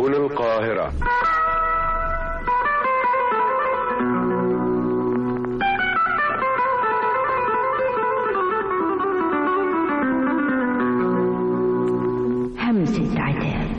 هنا القاهرة همسة عتاب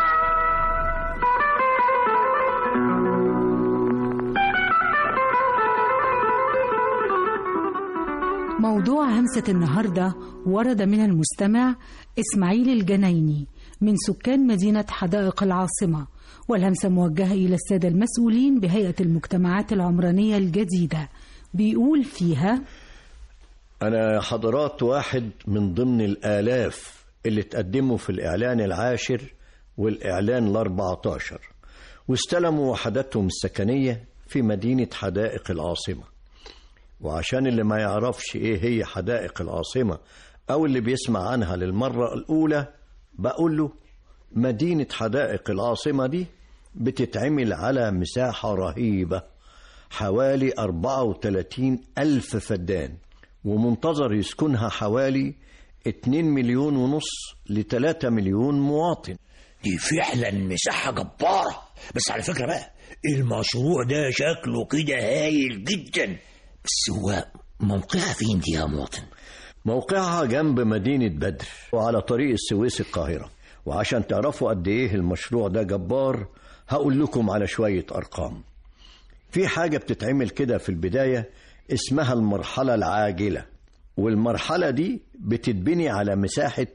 موضوع همسة النهاردة ورد من المستمع إسماعيل الجنايني من سكان مدينة حدائق العاصمة والهمسة موجهة إلى السادة المسؤولين بهيئة المجتمعات العمرانية الجديدة بيقول فيها أنا حضرات واحد من ضمن الآلاف اللي تقدموا في الإعلان العاشر والإعلان الأربعة عشر واستلموا وحداتهم السكنية في مدينة حدائق العاصمة وعشان اللي ما يعرفش إيه هي حدائق العاصمة أو اللي بيسمع عنها للمرة الأولى بقول له مدينة حدائق العاصمة دي بتتعمل على مساحة رهيبة حوالي 34 ألف فدان ومنتظر يسكنها حوالي 2 مليون ونص ل 3 مليون مواطن دي فعلا مساحة جبارة بس على فكرة بقى المشروع ده شكله كده هايل جدا بس هو موقعها فين دي يا مواطن موقعها جنب مدينة بدر وعلى طريق السويس القاهرة وعشان تعرفوا قد ايه المشروع ده جبار هقول لكم على شوية أرقام في حاجة بتتعمل كده في البداية اسمها المرحلة العاجلة والمرحلة دي بتتبني على مساحة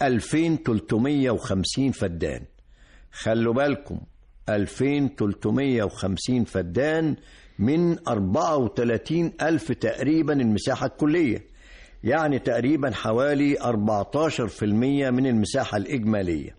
2350 فدان خلوا بالكم 2350 فدان من 34 ألف تقريبا المساحة الكلية يعني تقريبا حوالي 14% من المساحة الإجمالية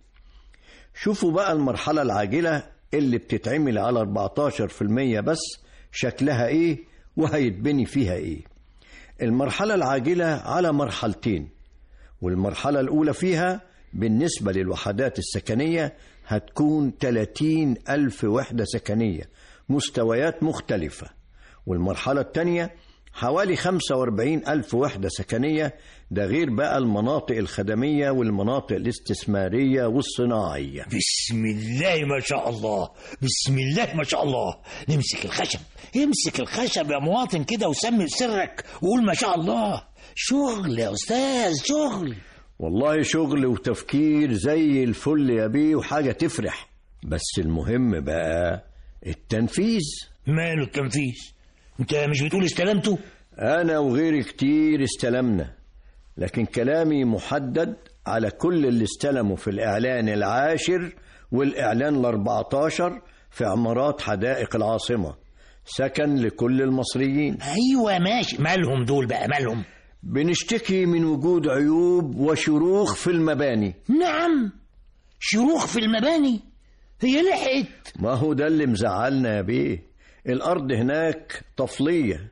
شوفوا بقى المرحلة العاجلة اللي بتتعمل على 14% بس شكلها إيه وهيتبني فيها إيه المرحلة العاجلة على مرحلتين والمرحلة الأولى فيها بالنسبة للوحدات السكنية هتكون 30 ألف وحدة سكنية مستويات مختلفة والمرحلة الثانية حوالي 45 ألف وحدة سكنية ده غير بقى المناطق الخدمية والمناطق الاستثمارية والصناعية بسم الله ما شاء الله بسم الله ما شاء الله نمسك الخشب امسك الخشب يا مواطن كده وسمي سرك وقول ما شاء الله شغل يا أستاذ شغل والله شغل وتفكير زي الفل يا بيه وحاجة تفرح بس المهم بقى التنفيذ ماله التنفيذ انت مش بتقول استلمته أنا وغيري كتير استلمنا لكن كلامي محدد على كل اللي استلموا في الإعلان العاشر والإعلان الأربعتاشر في عمارات حدائق العاصمة سكن لكل المصريين ايوه ماشي مالهم دول بقى مالهم بنشتكي من وجود عيوب وشروخ في المباني نعم شروخ في المباني هي لحقت ما هو ده اللي مزعلنا يا بيه الأرض هناك طفلية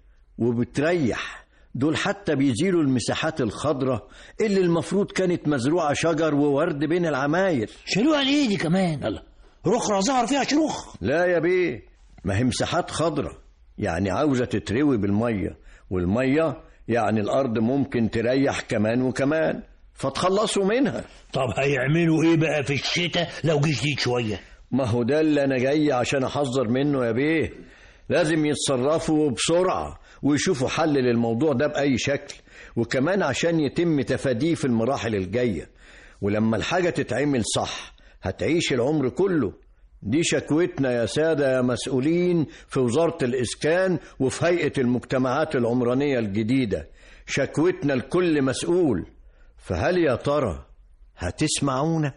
وبتريح دول حتى بيزيلوا المساحات الخضراء اللي المفروض كانت مزروعة شجر وورد بين العماير شالوها ليه دي كمان الله رخرة ظهر فيها شروخ لا يا بيه ما هي مساحات خضراء يعني عاوزة تتروي بالمية والمية يعني الأرض ممكن تريح كمان وكمان فتخلصوا منها طب هيعملوا ايه بقى في الشتاء لو جه شديد شويه ما هو ده اللي أنا جاي عشان أحذر منه يا بيه لازم يتصرفوا بسرعة ويشوفوا حل للموضوع ده بأي شكل وكمان عشان يتم تفاديه في المراحل الجاية ولما الحاجة تتعمل صح هتعيش العمر كله دي شكوتنا يا سادة يا مسؤولين في وزارة الإسكان وفي هيئة المجتمعات العمرانية الجديدة شكوتنا لكل مسؤول فهل يا ترى هتسمعونا؟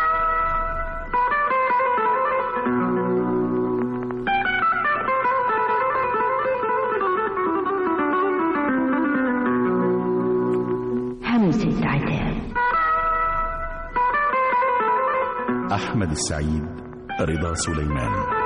همسة عتاب أحمد السعيد رضا سليمان